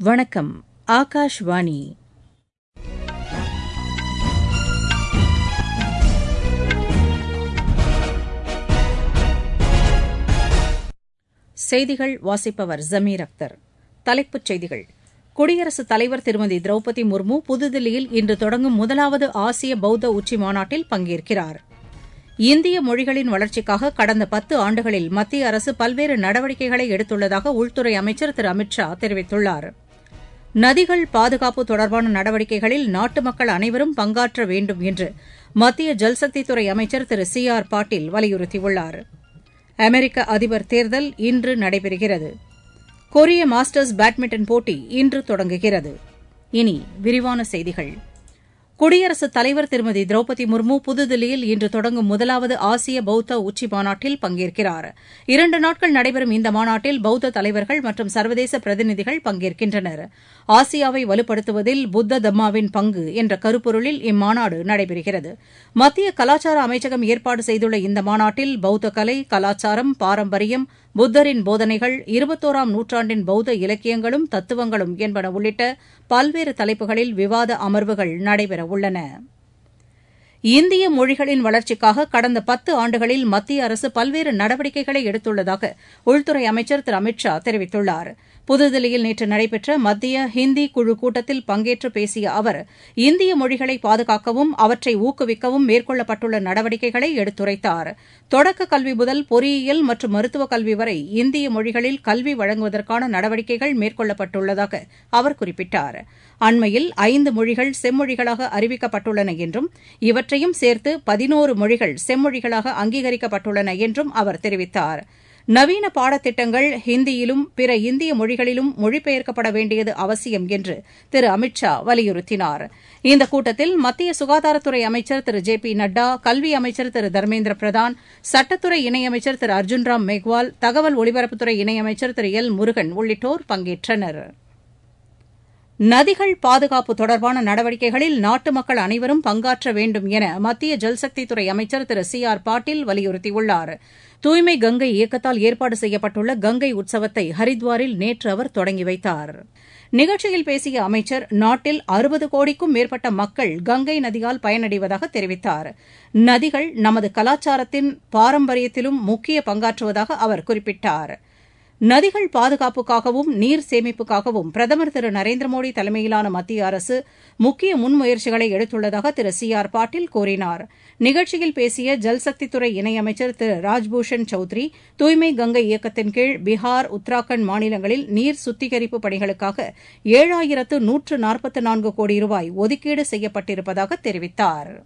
வணக்கம் ஆகாஷ்வாணி செய்திகள் வாசிப்பவர் ஜமீர் அக்தர் தலைப்புச் செய்திகள் குடியரசுத் தலைவர் திருமதி திரௌபதி முர்மு புதுதில்லியில் இன்று தொடங்கும் முதலாவது ஆசிய பௌத்த உச்சி மாநாட்டில் பங்கேற்கிறார் இந்திய மொழிகளின் வளர்ச்சிக்காக கடந்த பத்து ஆண்டுகளில் மத்திய அரசு பல்வேறு நடவடிக்கைகளை எடுத்துள்ளதாக உள்துறை அமைச்சர் திரு அமித் ஷா தெரிவித்துள்ளார் நதிகள் பாதுகாப்பு தொடர்பான நடவடிக்கைகளில் நாட்டு மக்கள் அனைவரும் பங்காற்ற வேண்டும் என்று மத்திய ஜல்சக்தித்துறை அமைச்சர் திரு சி ஆர் பாட்டீல் வலியுறுத்தியுள்ளார் அமெரிக்க அதிபர் தேர்தல் இன்று நடைபெறுகிறது கொரிய மாஸ்டர்ஸ் பேட்மிண்டன் போட்டி இன்று தொடங்குகிறது இனி விரிவான செய்திகள் குடியரசுத் தலைவர் திருமதி திரௌபதி முர்மு புதுதில்லியில் இன்று தொடங்கும் முதலாவது ஆசிய பௌத்த உச்சி மாநாட்டில் பங்கேற்கிறார் இரண்டு நாட்கள் நடைபெறும் இந்த மாநாட்டில் பௌத்த தலைவர்கள் மற்றும் சர்வதேச பிரதிநிதிகள் பங்கேற்கின்றனர் ஆசியாவை வலுப்படுத்துவதில் புத்த தம்மாவின் பங்கு என்ற கருப்பொருளில் இம்மாநாடு நடைபெறுகிறது மத்திய கலாச்சார அமைச்சகம் ஏற்பாடு செய்துள்ள இந்த மாநாட்டில் பௌத்த கலை கலாச்சாரம் பாரம்பரியம் புத்தரின் போதனைகள் இருபத்தோராம் நூற்றாண்டின் பௌத்த இலக்கியங்களும் தத்துவங்களும் என்பன உள்ளிட்ட பல்வேறு தலைப்புகளில் விவாத அமர்வுகள் நடைபெறவுள்ளன இந்திய மொழிகளின் வளர்ச்சிக்காக கடந்த பத்து ஆண்டுகளில் மத்திய அரசு பல்வேறு நடவடிக்கைகளை எடுத்துள்ளதாக உள்துறை அமைச்சர் திரு அமித் ஷா தெரிவித்துள்ளார் புதுதில்லியில் நேற்று நடைபெற்ற மத்திய ஹிந்தி குழு கூட்டத்தில் பங்கேற்று பேசிய அவர் இந்திய மொழிகளை பாதுகாக்கவும் அவற்றை ஊக்குவிக்கவும் மேற்கொள்ளப்பட்டுள்ள நடவடிக்கைகளை எடுத்துரைத்தார் தொடக்க கல்வி முதல் பொறியியல் மற்றும் மருத்துவக் கல்வி வரை இந்திய மொழிகளில் கல்வி வழங்குவதற்கான நடவடிக்கைகள் மேற்கொள்ளப்பட்டுள்ளதாக அவர் குறிப்பிட்டார் அண்மையில் ஐந்து மொழிகள் செம்மொழிகளாக அறிவிக்கப்பட்டுள்ளன என்றும் இவற்றையும் சேர்த்து பதினோரு மொழிகள் செம்மொழிகளாக அங்கீகரிக்கப்பட்டுள்ளன என்றும் அவர் தெரிவித்தார் நவீன பாடத்திட்டங்கள் ஹிந்தியிலும் பிற இந்திய மொழிகளிலும் மொழிபெயர்க்கப்பட வேண்டியது அவசியம் என்று திரு அமித் ஷா வலியுறுத்தினார் இந்த கூட்டத்தில் மத்திய சுகாதாரத்துறை அமைச்சர் திரு ஜே பி நட்டா கல்வி அமைச்சர் திரு தர்மேந்திர பிரதான் சட்டத்துறை இணையமைச்சர் திரு அர்ஜுன்ராம் மெக்வால் தகவல் ஒலிபரப்புத்துறை இணையமைச்சர் திரு எல் முருகன் உள்ளிட்டோர் பங்கேற்றனர் நதிகள் பாதுகாப்பு தொடர்பான நடவடிக்கைகளில் நாட்டு மக்கள் அனைவரும் பங்காற்ற வேண்டும் என மத்திய ஜல்சக்தித்துறை அமைச்சர் திரு சி ஆர் பாட்டீல் வலியுறுத்தியுள்ளார் தூய்மை கங்கை இயக்கத்தால் ஏற்பாடு செய்யப்பட்டுள்ள கங்கை உற்சவத்தை ஹரித்வாரில் நேற்று அவர் தொடங்கி வைத்தார் நிகழ்ச்சியில் பேசிய அமைச்சர் நாட்டில் அறுபது கோடிக்கும் மேற்பட்ட மக்கள் கங்கை நதியால் பயனடைவதாக தெரிவித்தார் நதிகள் நமது கலாச்சாரத்தின் பாரம்பரியத்திலும் முக்கிய பங்காற்றுவதாக அவர் குறிப்பிட்டார் நதிகள் பாதுகாப்புக்காகவும் நீர் சேமிப்புக்காகவும் பிரதமர் திரு நரேந்திர மோடி தலைமையிலான மத்திய அரசு முக்கிய முன்முயற்சிகளை எடுத்துள்ளதாக திரு சி ஆர் பாட்டீல் கூறினார் நிகழ்ச்சியில் பேசிய ஜல்சக்தித்துறை இணையமைச்சர் திரு ராஜ்பூஷன் சௌத்ரி தூய்மை கங்கை இயக்கத்தின் கீழ் பீகார் உத்தராகண்ட் மாநிலங்களில் நீர் சுத்திகரிப்பு பணிகளுக்காக ஏழாயிரத்து நூற்று நாற்பத்து நான்கு கோடி ரூபாய் ஒதுக்கீடு செய்யப்பட்டிருப்பதாக தெரிவித்தாா்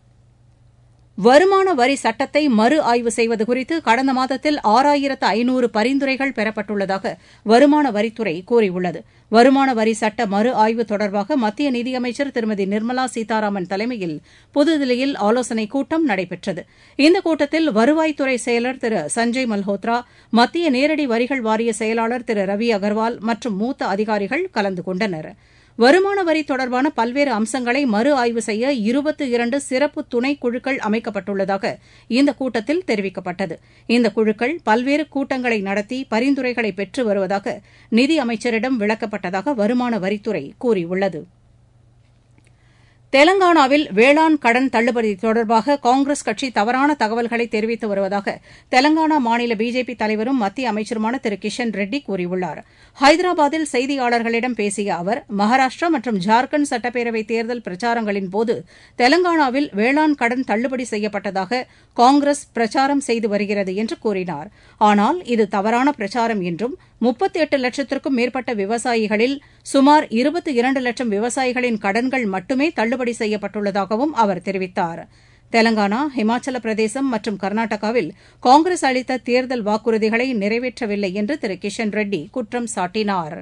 வருமான வரி சட்டத்தை மறு ஆய்வு செய்வது குறித்து கடந்த மாதத்தில் ஆறாயிரத்து ஐநூறு பரிந்துரைகள் பெறப்பட்டுள்ளதாக வருமான வரித்துறை கூறியுள்ளது வருமான வரி சட்ட மறு ஆய்வு தொடர்பாக மத்திய நிதியமைச்சர் திருமதி நிர்மலா சீதாராமன் தலைமையில் புதுதில்லியில் ஆலோசனைக் கூட்டம் நடைபெற்றது இந்த கூட்டத்தில் வருவாய்த்துறை செயலர் திரு சஞ்சய் மல்ஹோத்ரா மத்திய நேரடி வரிகள் வாரிய செயலாளர் திரு ரவி அகர்வால் மற்றும் மூத்த அதிகாரிகள் கலந்து கொண்டனா் வருமான வரி தொடர்பான பல்வேறு அம்சங்களை மறு ஆய்வு செய்ய இருபத்து இரண்டு சிறப்பு துணை குழுக்கள் அமைக்கப்பட்டுள்ளதாக இந்த கூட்டத்தில் தெரிவிக்கப்பட்டது இந்த குழுக்கள் பல்வேறு கூட்டங்களை நடத்தி பரிந்துரைகளை பெற்று வருவதாக நிதி அமைச்சரிடம் விளக்கப்பட்டதாக வருமான வரித்துறை கூறியுள்ளது தெலங்கானாவில் வேளாண் கடன் தள்ளுபடி தொடர்பாக காங்கிரஸ் கட்சி தவறான தகவல்களை தெரிவித்து வருவதாக தெலங்கானா மாநில பிஜேபி தலைவரும் மத்திய அமைச்சருமான திரு கிஷன் ரெட்டி கூறியுள்ளார் ஹைதராபாத்தில் செய்தியாளர்களிடம் பேசிய அவர் மகாராஷ்டிரா மற்றும் ஜார்க்கண்ட் சட்டப்பேரவை தேர்தல் பிரச்சாரங்களின்போது தெலங்கானாவில் வேளாண் கடன் தள்ளுபடி செய்யப்பட்டதாக காங்கிரஸ் பிரச்சாரம் செய்து வருகிறது என்று கூறினார் ஆனால் இது தவறான பிரச்சாரம் என்றும் முப்பத்தி எட்டு லட்சத்திற்கும் மேற்பட்ட விவசாயிகளில் சுமார் இருபத்தி இரண்டு லட்சம் விவசாயிகளின் கடன்கள் மட்டுமே தள்ளுபடி செய்யப்பட்டுள்ளதாகவும் அவர் தெரிவித்தார் தெலங்கானா ஹிமாச்சல பிரதேசம் மற்றும் கர்நாடகாவில் காங்கிரஸ் அளித்த தேர்தல் வாக்குறுதிகளை நிறைவேற்றவில்லை என்று திரு கிஷன் ரெட்டி குற்றம் சாட்டினாா்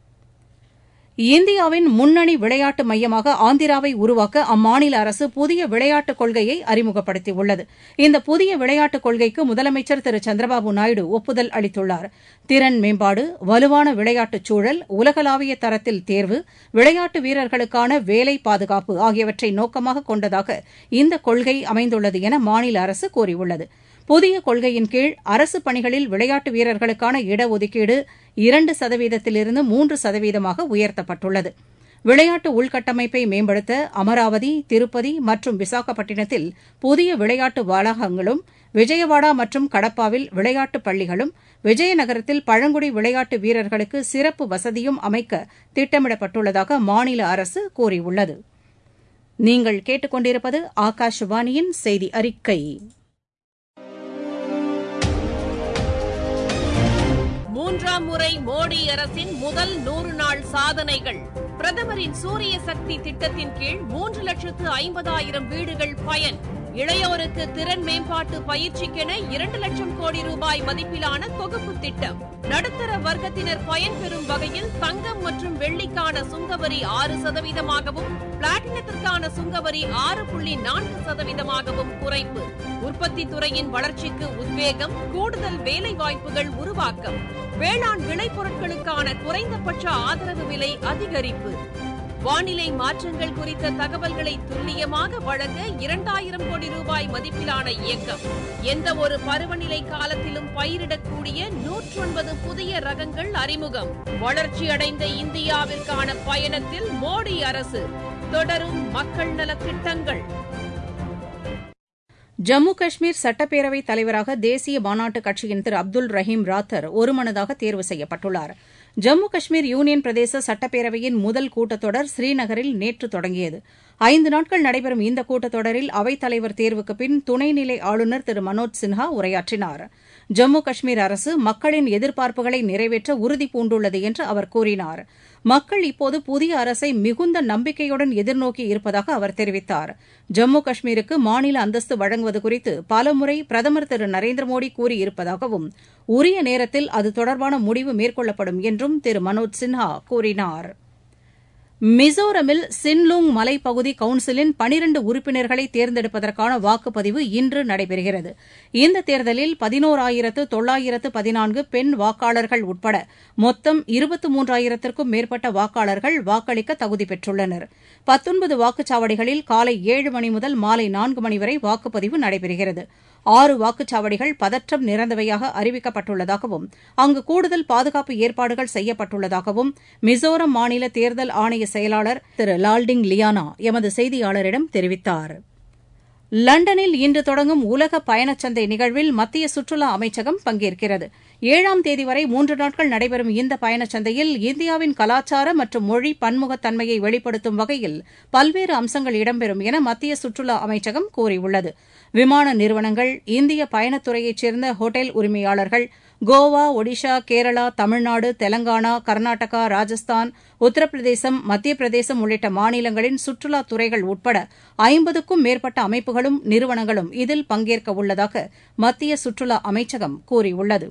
இந்தியாவின் முன்னணி விளையாட்டு மையமாக ஆந்திராவை உருவாக்க அம்மாநில அரசு புதிய விளையாட்டுக் கொள்கையை அறிமுகப்படுத்தியுள்ளது இந்த புதிய விளையாட்டுக் கொள்கைக்கு முதலமைச்சர் திரு சந்திரபாபு நாயுடு ஒப்புதல் அளித்துள்ளார் திறன் மேம்பாடு வலுவான விளையாட்டுச் சூழல் உலகளாவிய தரத்தில் தேர்வு விளையாட்டு வீரர்களுக்கான வேலை பாதுகாப்பு ஆகியவற்றை நோக்கமாக கொண்டதாக இந்த கொள்கை அமைந்துள்ளது என மாநில அரசு கூறியுள்ளது புதிய கொள்கையின் கீழ் அரசு பணிகளில் விளையாட்டு வீரர்களுக்கான இடஒதுக்கீடு இரண்டு சதவீதத்திலிருந்து மூன்று சதவீதமாக உயர்த்தப்பட்டுள்ளது விளையாட்டு உள்கட்டமைப்பை மேம்படுத்த அமராவதி திருப்பதி மற்றும் விசாகப்பட்டினத்தில் புதிய விளையாட்டு வளாகங்களும் விஜயவாடா மற்றும் கடப்பாவில் விளையாட்டுப் பள்ளிகளும் விஜயநகரத்தில் பழங்குடி விளையாட்டு வீரர்களுக்கு சிறப்பு வசதியும் அமைக்க திட்டமிடப்பட்டுள்ளதாக மாநில அரசு கூறியுள்ளது நீங்கள் கேட்டுக்கொண்டிருப்பது ஆகாஷவாணியின் செய்தி அறிக்கை மூன்றாம் முறை மோடி அரசின் முதல் நூறு நாள் சாதனைகள் பிரதமரின் சூரிய சக்தி திட்டத்தின் கீழ் மூன்று லட்சத்து ஐம்பதாயிரம் வீடுகள் பயன் இளையோருக்கு திறன் மேம்பாட்டு பயிற்சிக்கென இரண்டு லட்சம் கோடி ரூபாய் மதிப்பிலான தொகுப்பு திட்டம் நடுத்தர வர்க்கத்தினர் பயன்பெறும் வகையில் தங்கம் மற்றும் வெள்ளிக்கான சுங்கவரி ஆறு சதவீதமாகவும் பிளாட்டினத்திற்கான சுங்கவரி ஆறு புள்ளி நான்கு சதவீதமாகவும் குறைப்பு உற்பத்தி துறையின் வளர்ச்சிக்கு உத்வேகம் கூடுதல் வேலை வாய்ப்புகள் உருவாக்கம் வேளாண் விளைபொருட்களுக்கான குறைந்தபட்ச ஆதரவு விலை அதிகரிப்பு வானிலை மாற்றங்கள் குறித்த தகவல்களை துல்லியமாக வழங்க இரண்டாயிரம் கோடி ரூபாய் மதிப்பிலான இயக்கம் எந்த ஒரு பருவநிலை காலத்திலும் பயிரிடக்கூடிய நூற்றொன்பது புதிய ரகங்கள் அறிமுகம் வளர்ச்சியடைந்த இந்தியாவிற்கான பயணத்தில் மோடி அரசு தொடரும் மக்கள் நலத் திட்டங்கள் ஜம்மு காஷ்மீர் சட்டப்பேரவைத் தலைவராக தேசிய மாநாட்டு கட்சியின் திரு அப்துல் ரஹீம் ராத்தர் ஒருமனதாக தேர்வு செய்யப்பட்டுள்ளார் ஜம்மு காஷ்மீர் யூனியன் பிரதேச சட்டப்பேரவையின் முதல் கூட்டத்தொடர் ஸ்ரீநகரில் நேற்று தொடங்கியது ஐந்து நாட்கள் நடைபெறும் இந்த கூட்டத்தொடரில் அவைத்தலைவர் தேர்வுக்கு பின் துணைநிலை ஆளுநர் திரு மனோஜ் சின்ஹா உரையாற்றினார் ஜம்மு காஷ்மீர் அரசு மக்களின் எதிர்பார்ப்புகளை நிறைவேற்ற உறுதி பூண்டுள்ளது என்று அவர் கூறினார் மக்கள் இப்போது புதிய அரசை மிகுந்த நம்பிக்கையுடன் எதிர்நோக்கி இருப்பதாக அவர் தெரிவித்தார் ஜம்மு காஷ்மீருக்கு மாநில அந்தஸ்து வழங்குவது குறித்து பலமுறை பிரதமர் திரு நரேந்திர மோடி கூறியிருப்பதாகவும் உரிய நேரத்தில் அது தொடர்பான முடிவு மேற்கொள்ளப்படும் என்றும் திரு மனோஜ் சின்ஹா கூறினார் மிசோரமில் சின்லுங் மலைப்பகுதி கவுன்சிலின் பனிரண்டு உறுப்பினர்களை தேர்ந்தெடுப்பதற்கான வாக்குப்பதிவு இன்று நடைபெறுகிறது இந்த தேர்தலில் பதினோராயிரத்து தொள்ளாயிரத்து பதினான்கு பெண் வாக்காளர்கள் உட்பட மொத்தம் இருபத்து மூன்றாயிரத்திற்கும் மேற்பட்ட வாக்காளர்கள் வாக்களிக்க தகுதி பெற்றுள்ளனர் பத்தொன்பது வாக்குச்சாவடிகளில் காலை ஏழு மணி முதல் மாலை நான்கு மணி வரை வாக்குப்பதிவு நடைபெறுகிறது ஆறு வாக்குச்சாவடிகள் பதற்றம் நிறைந்தவையாக அறிவிக்கப்பட்டுள்ளதாகவும் அங்கு கூடுதல் பாதுகாப்பு ஏற்பாடுகள் செய்யப்பட்டுள்ளதாகவும் மிசோரம் மாநில தேர்தல் ஆணைய செயலாளர் திரு லால்டிங் லியானா எமது செய்தியாளரிடம் தெரிவித்தார் லண்டனில் இன்று தொடங்கும் உலக பயணச்சந்தை நிகழ்வில் மத்திய சுற்றுலா அமைச்சகம் பங்கேற்கிறது ஏழாம் தேதி வரை மூன்று நாட்கள் நடைபெறும் இந்த பயணச்சந்தையில் இந்தியாவின் கலாச்சார மற்றும் மொழி பன்முகத்தன்மையை வெளிப்படுத்தும் வகையில் பல்வேறு அம்சங்கள் இடம்பெறும் என மத்திய சுற்றுலா அமைச்சகம் கூறியுள்ளது விமான நிறுவனங்கள் இந்திய பயணத்துறையைச் சேர்ந்த ஹோட்டல் உரிமையாளர்கள் கோவா ஒடிஷா கேரளா தமிழ்நாடு தெலங்கானா கர்நாடகா ராஜஸ்தான் உத்தரப்பிரதேசம் மத்திய பிரதேசம் உள்ளிட்ட மாநிலங்களின் சுற்றுலாத் துறைகள் உட்பட ஐம்பதுக்கும் மேற்பட்ட அமைப்புகளும் நிறுவனங்களும் இதில் பங்கேற்க உள்ளதாக மத்திய சுற்றுலா அமைச்சகம் கூறியுள்ளது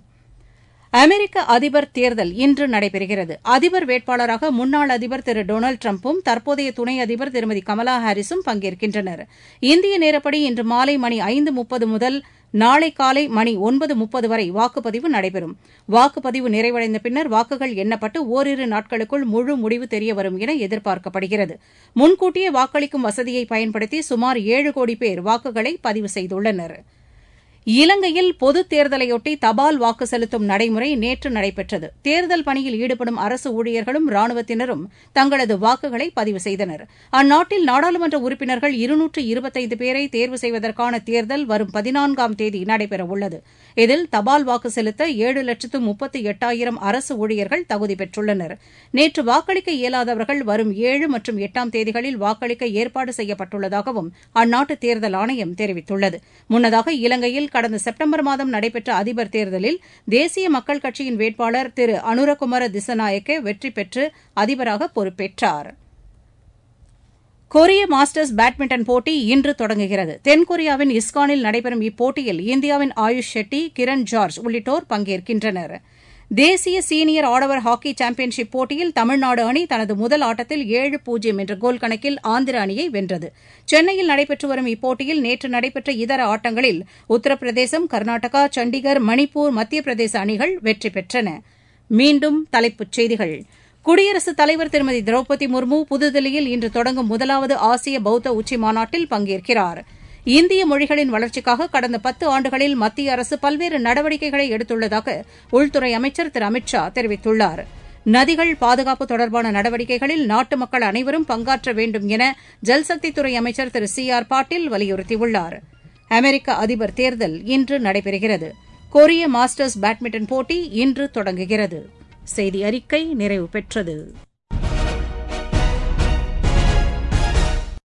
அமெரிக்க அதிபர் தேர்தல் இன்று நடைபெறுகிறது அதிபர் வேட்பாளராக முன்னாள் அதிபர் திரு டொனால்டு டிரம்பும் தற்போதைய துணை அதிபர் திருமதி கமலா ஹாரிஸும் பங்கேற்கின்றனர் இந்திய நேரப்படி இன்று மாலை மணி ஐந்து முப்பது முதல் நாளை காலை மணி ஒன்பது முப்பது வரை வாக்குப்பதிவு நடைபெறும் வாக்குப்பதிவு நிறைவடைந்த பின்னர் வாக்குகள் எண்ணப்பட்டு ஓரிரு நாட்களுக்குள் முழு முடிவு தெரியவரும் என எதிர்பார்க்கப்படுகிறது முன்கூட்டியே வாக்களிக்கும் வசதியை பயன்படுத்தி சுமார் ஏழு கோடி பேர் வாக்குகளை பதிவு செய்துள்ளனா் இலங்கையில் பொதுத் தேர்தலையொட்டி தபால் வாக்கு செலுத்தும் நடைமுறை நேற்று நடைபெற்றது தேர்தல் பணியில் ஈடுபடும் அரசு ஊழியர்களும் ராணுவத்தினரும் தங்களது வாக்குகளை பதிவு செய்தனர் அந்நாட்டில் நாடாளுமன்ற உறுப்பினர்கள் இருநூற்று இருபத்தைந்து பேரை தேர்வு செய்வதற்கான தேர்தல் வரும் பதினான்காம் தேதி நடைபெறவுள்ளது இதில் தபால் வாக்கு செலுத்த ஏழு லட்சத்து முப்பத்து எட்டாயிரம் அரசு ஊழியர்கள் தகுதி பெற்றுள்ளனர் நேற்று வாக்களிக்க இயலாதவர்கள் வரும் ஏழு மற்றும் எட்டாம் தேதிகளில் வாக்களிக்க ஏற்பாடு செய்யப்பட்டுள்ளதாகவும் அந்நாட்டு தேர்தல் ஆணையம் தெரிவித்துள்ளது முன்னதாக இலங்கையில் கடந்த செப்டம்பர் மாதம் நடைபெற்ற அதிபர் தேர்தலில் தேசிய மக்கள் கட்சியின் வேட்பாளர் திரு அனுரகுமார திசநாயக்கே வெற்றி பெற்று அதிபராக பொறுப்பேற்றார் கொரிய மாஸ்டர்ஸ் பேட்மிண்டன் போட்டி இன்று தொடங்குகிறது தென்கொரியாவின் இஸ்கானில் நடைபெறும் இப்போட்டியில் இந்தியாவின் ஆயுஷ் ஷெட்டி கிரண் ஜார்ஜ் உள்ளிட்டோர் பங்கேற்கின்றனர் தேசிய சீனியர் ஆடவர் ஹாக்கி சாம்பியன்ஷிப் போட்டியில் தமிழ்நாடு அணி தனது முதல் ஆட்டத்தில் ஏழு பூஜ்ஜியம் என்ற கோல் கணக்கில் ஆந்திர அணியை வென்றது சென்னையில் நடைபெற்று வரும் இப்போட்டியில் நேற்று நடைபெற்ற இதர ஆட்டங்களில் உத்தரப்பிரதேசம் கர்நாடகா சண்டிகர் மணிப்பூர் மத்திய பிரதேச அணிகள் வெற்றி பெற்றன மீண்டும் தலைப்புச் செய்திகள் குடியரசுத் தலைவர் திருமதி திரௌபதி முர்மு புதுதில்லியில் இன்று தொடங்கும் முதலாவது ஆசிய பௌத்த உச்சி மாநாட்டில் பங்கேற்கிறார் இந்திய மொழிகளின் வளர்ச்சிக்காக கடந்த பத்து ஆண்டுகளில் மத்திய அரசு பல்வேறு நடவடிக்கைகளை எடுத்துள்ளதாக உள்துறை அமைச்சர் திரு அமித் ஷா தெரிவித்துள்ளார் நதிகள் பாதுகாப்பு தொடர்பான நடவடிக்கைகளில் நாட்டு மக்கள் அனைவரும் பங்காற்ற வேண்டும் என ஜல்சக்தித்துறை அமைச்சர் திரு சி ஆர் பாட்டீல் வலியுறுத்தியுள்ளார் அமெரிக்க அதிபர் தேர்தல் இன்று நடைபெறுகிறது கொரிய மாஸ்டர்ஸ் பேட்மிண்டன் போட்டி இன்று தொடங்குகிறது செய்தி அறிக்கை நிறைவு பெற்றது